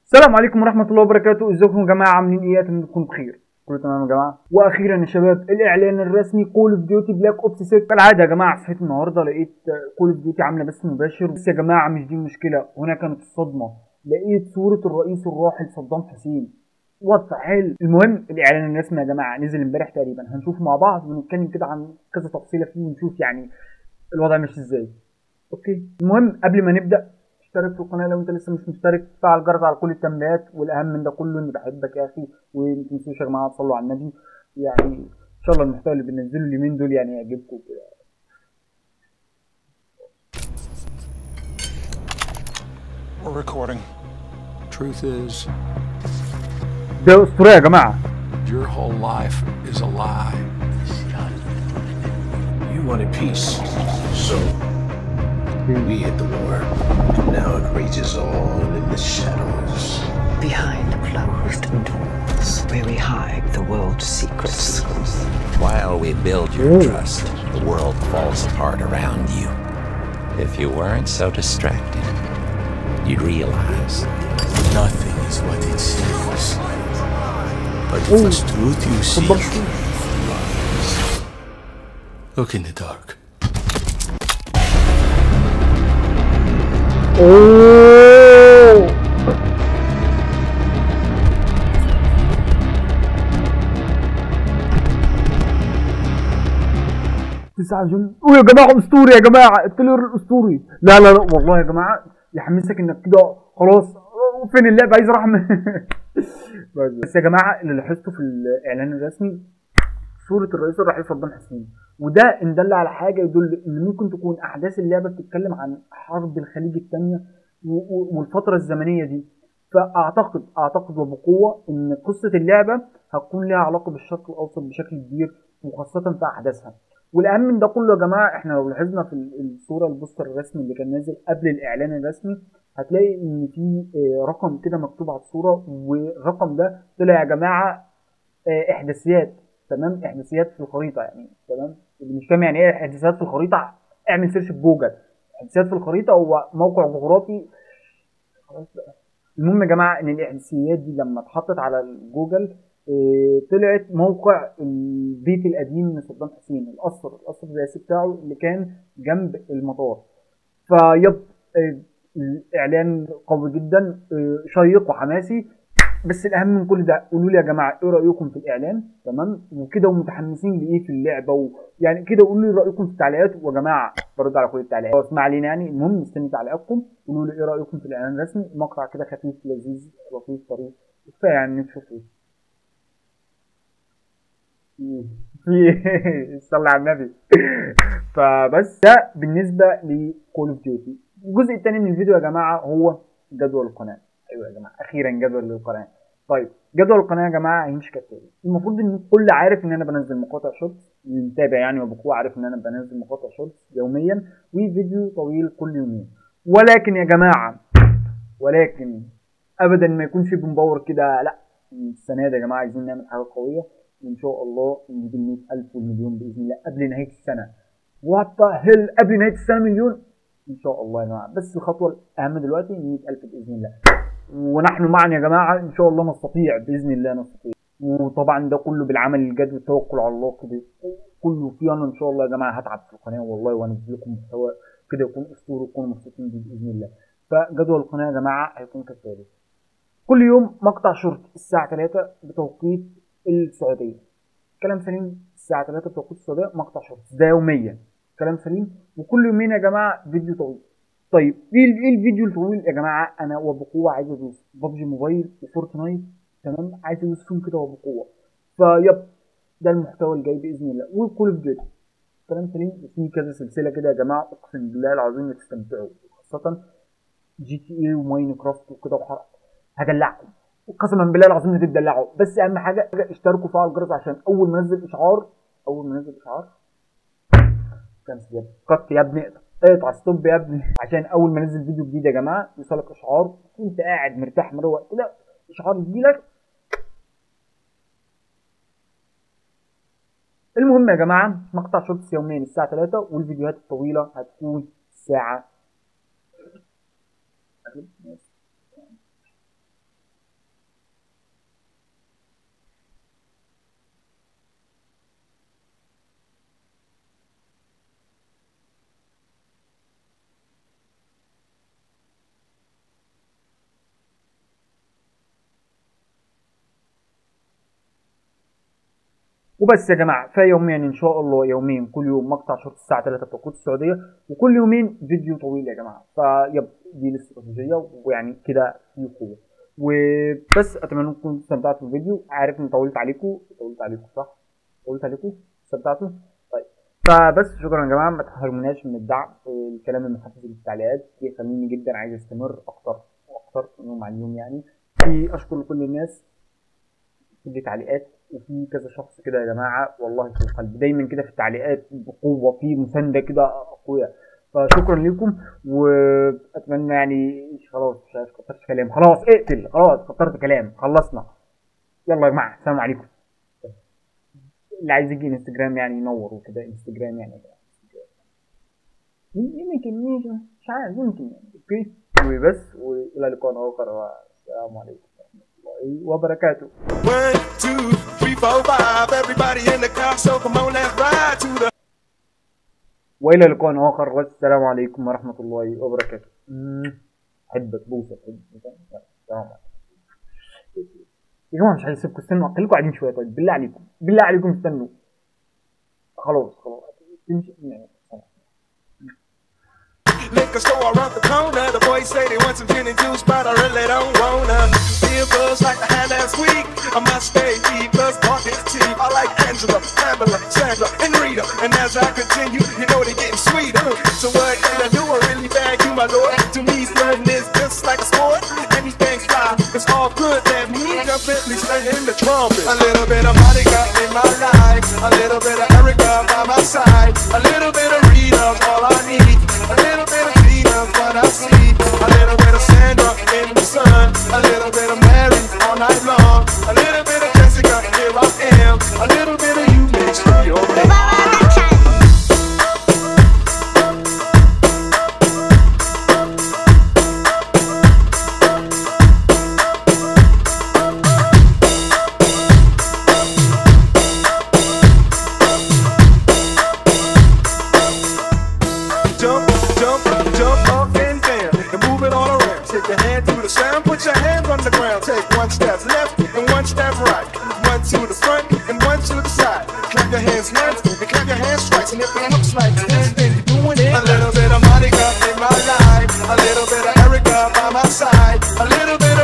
السلام عليكم ورحمة الله وبركاته ازيكم يا جماعة عاملين ايه اتمنى تكونوا بخير كله تمام يا جماعة واخيرا يا شباب الاعلان الرسمي كول اوف ديوتي بلاك اوبس 6 كالعادة يا جماعة صحيت النهاردة لقيت كول اوف ديوتي عاملة بث مباشر بس يا جماعة مش دي المشكلة هنا كانت الصدمة لقيت صورة الرئيس الراحل صدام حسين وات حل المهم الاعلان الرسمي يا جماعة نزل امبارح تقريبا هنشوفه مع بعض ونتكلم كده عن كذا تفصيلة فيه ونشوف يعني الوضع ماشي ازاي اوكي المهم قبل ما نبدأ اشترك في القناه لو انت لسه مش مشترك فعل الجرس على كل التنبيهات والاهم من ده كله اني بحبك يا اخي وما تنسوش يا جماعه تصلوا على النبي يعني ان شاء الله المحتوى اللي بننزله اليومين دول يعني يعجبكم كده We're recording. Truth is, ده اسطوريه يا جماعه your whole life is a lie. You wanted peace, so we hit the war. And now it rages on in the shadows. behind closed doors where we hide the world's secrets. While we build your trust, the world falls apart around you. If you weren't so distracted, you'd realize Nothing is what it seems. But if there's truth you seek, lies. Look in the dark. اوه تسعة جن ويا جماعة اسطوري يا جماعة التريلر الاسطوري لا لا لا والله يا جماعة يحمسك انك كده خلاص فين اللعبة عايز اروح بس بس يا جماعة اللي لاحظته في الاعلان الرسمي صورة الرئيس الرحيل صدام حسين وده ان دل على حاجة يدل ان ممكن تكون احداث اللعبة بتتكلم عن حرب الخليج الثانية والفترة الزمنية دي فاعتقد اعتقد وبقوة ان قصة اللعبة هتكون لها علاقة بالشرق الاوسط بشكل كبير وخاصة في احداثها والاهم من ده كله يا جماعه احنا لو لاحظنا في الصوره البوستر الرسمي اللي كان نازل قبل الاعلان الرسمي هتلاقي ان في آه، رقم كده مكتوب على الصوره والرقم ده طلع يا جماعه آه، احداثيات تمام احداثيات في الخريطه يعني تمام اللي مش فاهم يعني ايه احداثيات في الخريطه اعمل سيرش في جوجل احداثيات في الخريطه هو موقع جغرافي خلاص بقى. المهم يا جماعه ان الاحداثيات دي لما اتحطت على الجوجل إيه، طلعت موقع البيت القديم لصدام حسين القصر القصر الرئاسي بتاعه اللي كان جنب المطار فيب إيه، الاعلان قوي جدا إيه، شيق وحماسي بس الاهم من كل ده قولوا لي يا جماعه ايه رايكم في الاعلان تمام وكده ومتحمسين لايه في اللعبه و... يعني كده قولوا لي رايكم في التعليقات ويا جماعه برد على كل التعليقات خلاص ما علينا يعني المهم مستني تعليقاتكم قولوا لي ايه رايكم في الاعلان الرسمي مقطع كده خفيف لذيذ لطيف طريف كفايه يعني نشوف ايه في صلى على النبي فبس ده بالنسبه لكول اوف ديوتي الجزء الثاني من الفيديو يا جماعه هو جدول القناه ايوه يا جماعه اخيرا جدول للقناه طيب جدول القناه يا جماعه هيمشي كالتالي المفروض ان الكل عارف ان انا بنزل مقاطع شورتس اللي متابع يعني وبقوة عارف ان انا بنزل مقاطع شورتس يوميا وفيديو طويل كل يومين ولكن يا جماعه ولكن ابدا ما يكونش بنبور كده لا السنه دي يا جماعه عايزين نعمل حاجه قويه وان شاء الله نجيب ال 100000 والمليون باذن الله قبل نهايه السنه وات هيل قبل نهايه السنه مليون ان شاء الله يا جماعه بس الخطوه الاهم دلوقتي 100000 باذن الله ونحن معا يا جماعه ان شاء الله نستطيع باذن الله نستطيع وطبعا ده كله بالعمل الجاد والتوكل على الله كده كله فيه انا ان شاء الله يا جماعه هتعب في القناه والله وانزل لكم محتوى كده يكون اسطوري وتكونوا مبسوطين بيه باذن الله فجدول القناه يا جماعه هيكون كالتالي كل يوم مقطع شورت الساعه 3 بتوقيت السعوديه كلام سليم الساعه 3 بتوقيت السعوديه مقطع شورت ده يوميا كلام سليم وكل يومين يا جماعه فيديو طويل طيب ايه ال- ايه الفيديو الطويل يا جماعه انا وبقوه عايز ادوس ببجي موبايل وفورتنايت تمام عايز ادوس فيهم كده وبقوه فيب ده المحتوى الجاي باذن الله وكل اوف ديوتي كلام سليم وفي كذا سلسله كده يا جماعه اقسم بالله العظيم تستمتعوا خاصه جي تي اي وماين كرافت وكده وحرق هدلعكم قسما بالله العظيم هتدلعوا بس اهم حاجه اشتركوا فعل الجرس عشان اول ما انزل اشعار اول ما انزل اشعار كنسل يا ابني قط يا ابني اقطع ستوب يا ابني عشان اول ما انزل فيديو جديد يا جماعه يوصلك اشعار وانت قاعد مرتاح مروق كده اشعار يجيلك المهم يا جماعه مقطع شورتس يوميا الساعه 3 والفيديوهات الطويله هتكون الساعه وبس يا جماعه فيوميا ان شاء الله يومين كل يوم مقطع شورت الساعه 3 بتوقيت السعوديه وكل يومين فيديو طويل يا جماعه فيب دي الاستراتيجيه ويعني كده في قوه وبس اتمنى انكم استمتعتوا بالفيديو عارف اني طولت عليكم طولت عليكم صح طولت عليكم استمتعتوا طيب فبس شكرا يا جماعه ما تحرموناش من الدعم الكلام المحفز اللي في التعليقات يخليني جدا عايز استمر اكتر واكتر يوم عن يوم يعني في اشكر لكل الناس في تعليقات وفي كذا شخص كده يا جماعه والله في القلب دايما كده في التعليقات بقوه في مسانده كده اقوياء فشكرا لكم واتمنى يعني خلاص مش عايز كترت كلام خلاص اقتل خلاص كترت كلام خلصنا يلا يا جماعه السلام عليكم اللي عايز يجي انستجرام يعني ينور وكده انستجرام يعني يمكن يمكن مش عارف يمكن يعني اوكي وبس والى لقاء اخر والسلام عليكم ورحمه الله وبركاته One, two, three, four, five. Everybody in the car, so come on, let's ride to the. والى لقاء اخر والسلام عليكم ورحمه الله وبركاته مم. احبك بوسه السلام عليكم يا جماعه مش عايز اسيبكم استنوا خليكم قاعدين شويه طيب بالله عليكم بالله عليكم استنوا خلاص خلاص تمشي Liquor store around the corner. The boys say they want some gin and juice, but I really don't wanna. Feel buzz like I had last week. I must stay deep, plus talk is cheap. I like Angela, Pamela, Sandra, and Rita. And as I continue, you know they're getting sweeter. So what can I do? I really bag you, my lord. To me, flirting is just like a sport. Anything fly, it's all good. Let me jump in, please in the trumpet. A little bit of Monica in my life. A little bit of Erica by my side. A little bit of Rita, all I need. A little bit of Tina's what I see. A little bit of Sandra in the sun. A little bit of Mary all night long. A little bit of Jessica, here I am. A little bit of you makes me your man. Jump, jump, jump up and down and move it all around. Take your hand to the sound, put your hands on the ground. Take one step left and one step right. One to the front and one to the side. Clap your hands once and clap your hands twice. And if it looks like this,